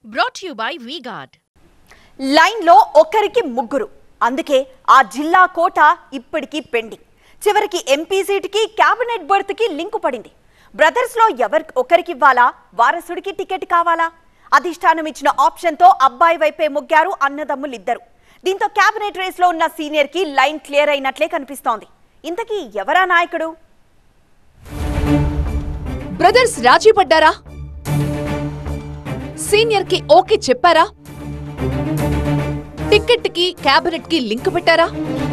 Brought to you by VGuard. లైన్లో ఒక్కరికి ముగ్గురు అందుకే ఆ జిల్లా కోట ఇప్పటికీ పెండింగ్ చివరికి ఎంపీ సీటుకి క్యాబినెట్ బర్త్కి లింకు పడింది బ్రదర్స్లో ఎవరి ఒకరికి ఇవ్వాలా వారసుడికి టికెట్ కావాలా అధిష్టానం ఇచ్చిన ఆప్షన్తో అబ్బాయి వైపే మొగ్గారు అన్నదమ్ములిద్దరు దీంతో క్యాబినెట్ రేస్లో ఉన్న సీనియర్కి లైన్ క్లియర్ అయినట్లే కనిపిస్తోంది ఇంతకీ ఎవరా నాయకుడు బ్రదర్స్ రాజీ పడ్డారా సీనియర్ కి ఓకే చెప్పారా టికెట్ కి క్యాబినెట్ కి లింక్ పెట్టారా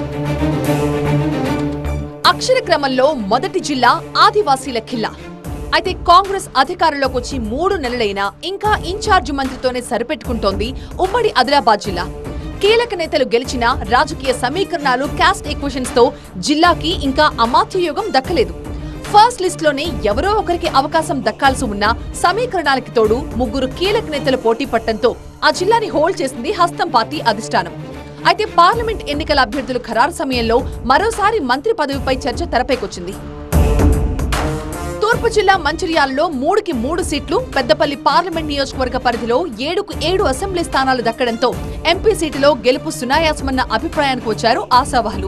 అక్షర క్రమంలో మొదటి జిల్లా ఆదివాసీల ఖిల్లా అయితే కాంగ్రెస్ అధికారంలోకి వచ్చి మూడు నెలలైనా ఇంకా ఇన్ఛార్జ్ మంత్రితోనే సరిపెట్టుకుంటోంది ఉమ్మడి ఆదిలాబాద్ జిల్లా కీలక నేతలు గెలిచిన రాజకీయ సమీకరణాలు క్యాస్ట్ ఈక్వేషన్స్ తో జిల్లాకి ఇంకా అమాత్యయోగం దక్కలేదు ఫస్ట్ లిస్ట్ లోనే ఎవరో ఒకరికి అవకాశం దక్కాల్సి ఉన్న సమీకరణాలకి తోడు ముగ్గురు కీలక నేతలు పోటీ పట్టడంతో ఆ జిల్లాని హోల్డ్ చేసింది హస్తం పార్టీ అధిష్టానం అయితే పార్లమెంట్ ఎన్నికల అభ్యర్థులు ఖరారు సమయంలో మరోసారి మంత్రి పదవిపై చర్చ తెరపైకొచ్చింది తూర్పు జిల్లా మంచిర్యాలలో మూడుకి మూడు సీట్లు పెద్దపల్లి పార్లమెంట్ నియోజకవర్గ పరిధిలో ఏడుకు ఏడు అసెంబ్లీ స్థానాలు దక్కడంతో ఎంపీ సీటులో గెలుపు సునాయాసమన్న అభిప్రాయానికి వచ్చారు ఆశావాహులు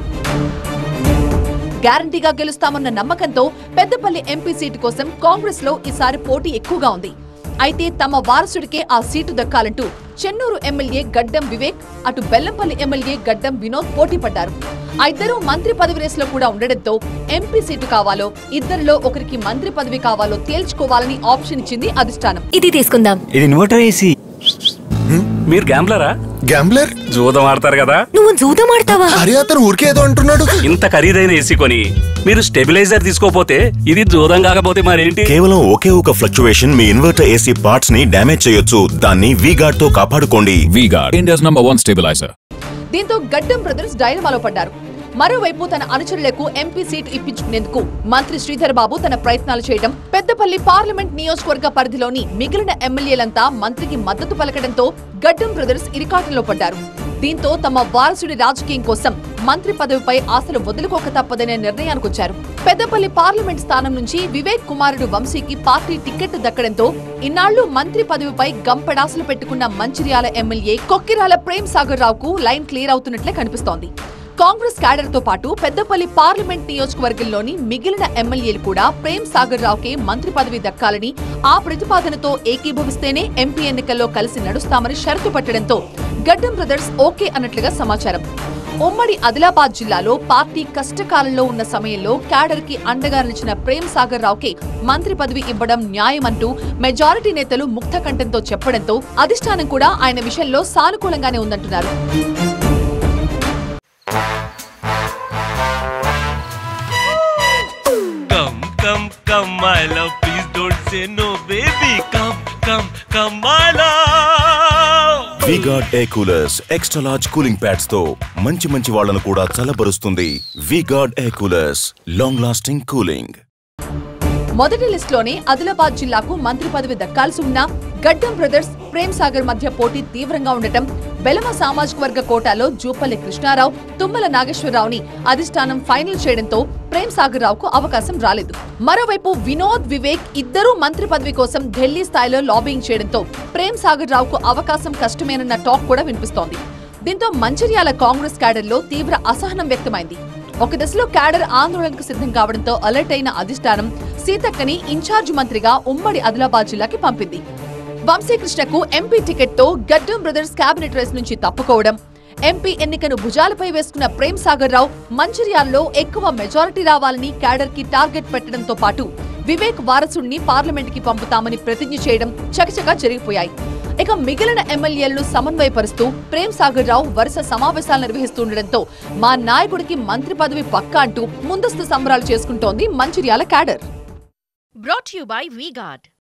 గ్యారంటీగా గెలుస్తామన్న నమ్మకంతో పెద్దపల్లి ఎంపీ సీటు కోసం కాంగ్రెస్ లో ఈసారి పోటీ ఎక్కువగా ఉంది అయితే తమ వారసుడికే ఆ సీటు దక్కాలంటూ చెన్నూరు ఎమ్మెల్యే గడ్డం వివేక్ అటు బెల్లంపల్లి ఎమ్మెల్యే గడ్డం వినోద్ పోటీ పడ్డారు ఆ ఇద్దరూ మంత్రి పదవి రేసులో కూడా ఉండడంతో ఎంపీ సీటు కావాలో ఇద్దరిలో ఒకరికి మంత్రి పదవి కావాలో తేల్చుకోవాలని ఆప్షన్ ఇచ్చింది అధిష్టానం ఇది తీసుకుందాం ఇది ఇన్వర్టర్ ఏసీ మీరు గ్యాంబ్లరా గ్యాంబ్లర్ జూదం ఆడతారు కదా నువ్వు జూదం ఆడతావా అరే అతను ఊరికే ఏదో అంటున్నాడు ఇంత ఖరీదైన ఏసీ కొని మీరు స్టెబిలైజర్ తీసుకోపోతే ఇది జూదం కాకపోతే మరేంటి కేవలం ఒకే ఒక ఫ్లక్చువేషన్ మీ ఇన్వర్టర్ ఏసీ పార్ట్స్ ని డ్యామేజ్ చేయొచ్చు దాన్ని వీగార్డ్ తో కాపాడుకోండి VGuard, India's number one stabilizer. దీంతో గడ్డం బ్రదర్స్ డైలమాలో పడ్డారు మరోవైపు తన అనుచరులకు ఎంపీ సీటు ఇప్పించుకునేందుకు మంత్రి శ్రీధర్ బాబు తన ప్రయత్నాలు చేయడం పెద్దపల్లి పార్లమెంట్ నియోజకవర్గ పరిధిలోని మిగిలిన ఎమ్మెల్యేలంతా మంత్రికి మద్దతు పలకడంతో గడ్డం బ్రదర్స్ ఇరికాటంలో పడ్డారు దీంతో తమ వారసుడి రాజకీయం కోసం మంత్రి పదవిపై ఆశలు వదులుకోక తప్పదనే నిర్ణయానికి వచ్చారు పెద్దపల్లి పార్లమెంట్ స్థానం నుంచి వివేక్ కుమారుడు వంశీకి పార్టీ టికెట్ దక్కడంతో ఇన్నాళ్లు మంత్రి పదవిపై గంపడాసలు పెట్టుకున్న మంచిర్యాల ఎమ్మెల్యే కొక్కిరాల ప్రేమ్ సాగర్ రావుకు లైన్ క్లియర్ అవుతున్నట్లే కనిపిస్తోంది కాంగ్రెస్ క్యాడర్ తో పాటు పెద్దపల్లి పార్లమెంట్ నియోజకవర్గంలోని మిగిలిన ఎమ్మెల్యేలు కూడా ప్రేమ్ సాగర్ రావుకే మంత్రి పదవి దక్కాలని ఆ ప్రతిపాదనతో ఏకీభవిస్తేనే ఎంపీ ఎన్నికల్లో కలిసి నడుస్తామని షరతు పట్టడంతో గడ్డం బ్రదర్స్ ఓకే అన్నట్లుగా సమాచారం ఉమ్మడి ఆదిలాబాద్ జిల్లాలో పార్టీ కష్టకాలంలో ఉన్న సమయంలో క్యాడర్ కి అండగా నిలిచిన ప్రేమ్ సాగర్ రావుకే మంత్రి పదవి ఇవ్వడం న్యాయమంటూ మెజారిటీ నేతలు ముక్త కంఠంతో చెప్పడంతో అధిష్టానం కూడా ఆయన విషయంలో సానుకూలంగానే ఉందంటున్నారు Come, come, come, my love. Please don't say no, baby. Come, come, come, my love. V-Guard air coolers extra large cooling pads తో మంచి మంచి వాళ్ళను కూడా చల్లబరుస్తుంది V-Guard air coolers long lasting cooling మొదటి లిస్టులోనే ఆదిలాబాద్ జిల్లాకు మంత్రి పదవి దక్కాల్సి ఉన్న గడ్డం బ్రదర్స్ ప్రేమ్ సాగర్ మధ్య పోటీ తీవ్రంగా ఉండటం బెలమ సామాజిక వర్గ కోటాలో జూపల్లి కృష్ణారావు తుమ్మల నాగేశ్వరరావుని అధిష్టానం ఫైనల్ చేయడంతో ప్రేమ్ సాగర్ రావుకు అవకాశం రాలేదు మరోవైపు వినోద్ వివేక్ ఇద్దరూ మంత్రి పదవి కోసం ఢిల్లీ స్థాయిలో లాబింగ్ చేయడంతో ప్రేమ్ సాగర్ రావుకు అవకాశం కష్టమేనన్న టాక్ కూడా వినిపిస్తోంది దీంతో మంచిర్యాల కాంగ్రెస్ క్యాడర్లో తీవ్ర అసహనం వ్యక్తమైంది ఒక దశలో క్యాడర్ ఆందోళనకు సిద్ధం కావడంతో అలర్ట్ అయిన అధిష్టానం సీతక్కని ఇన్ఛార్జ్ మంత్రిగా ఉమ్మడి ఆదిలాబాద్ జిల్లాకి పంపింది వంశీకృష్ణకు ఎంపీ టికెట్ తో గడ్డం బ్రదర్స్ కేబినెట్ రేస్ నుంచి తప్పుకోవడం ఎంపీ ఎన్నికను భుజాలపై వేసుకున్న ప్రేమ్ సాగర్ రావు మంచిర్యాలలో ఎక్కువ మెజారిటీ రావాలని క్యాడర్ కి టార్గెట్ పెట్టడంతో పాటు వివేక్ వారసుడిని పార్లమెంట్ కి పంపుతామని ప్రతిజ్ఞ చేయడం చకచకా జరిగిపోయాయి ఇక మిగిలిన ఎమ్మెల్యేలను సమన్వయపరుస్తూ ప్రేమ్ సాగర్ రావు వరుస సమావేశాలు నిర్వహిస్తుండటంతో మా నాయకుడికి మంత్రి పదవి పక్కా అంటూ ముందస్తు సంబరాలు చేసుకుంటోంది Mancherial cadre Brought to you by VGuard.